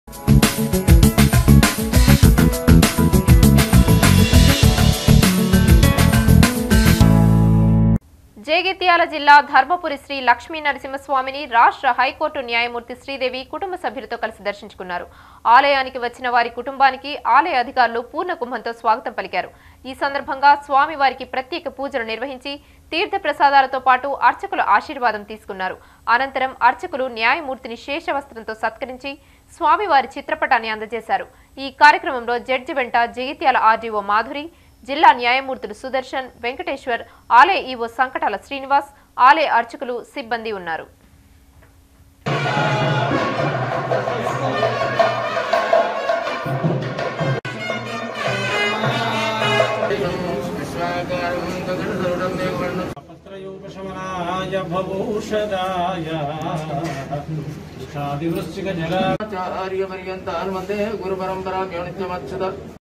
జేగిత్యాల జిల్లా ధర్మపురి శ్రీ లక్ష్మీ నరసింహస్వామిని రాష్ట్ర హైకోర్టు న్యాయమూర్తి శ్రీదేవి కుటుంబ సభ్యులతో కలిసి దర్శించుకున్నారు ఆలయానికి వచ్చిన వారి కుటుంబానికి ఆలయ అధికారులు పూర్ణ కుంభంతో స్వాగతం పలికారు ఈ సందర్భంగా స్వామివారికి ప్రత్యేక పూజలు నిర్వహించి తీర్థ ప్రసాదాలతో పాటు అర్చకుల ఆశీర్వాదం తీసుకున్నారు అనంతరం అర్చకులు న్యాయమూర్తిని శేషవస్త్రంతో సత్కరించి స్వామివారి చిత్రపటాన్ని అందజేశారు ఈ కార్యక్రమంలో జడ్జి వెంట జగిత్యాల ఆర్డీఓ మాధురి జిల్లా న్యాయమూర్తులు సుదర్శన్ వెంకటేశ్వర్ ఆలయ ఈవో సంకటాల శ్రీనివాస్ ఆలయ అర్చకులు సిబ్బంది ఉన్నారు పత్రయోపశమనాయ భవౌషధాయ షాదివృశ్చిక జల ఆచార్య పర్యంతాన్ వందే గురు పరంపరా నిత్యమచ్చత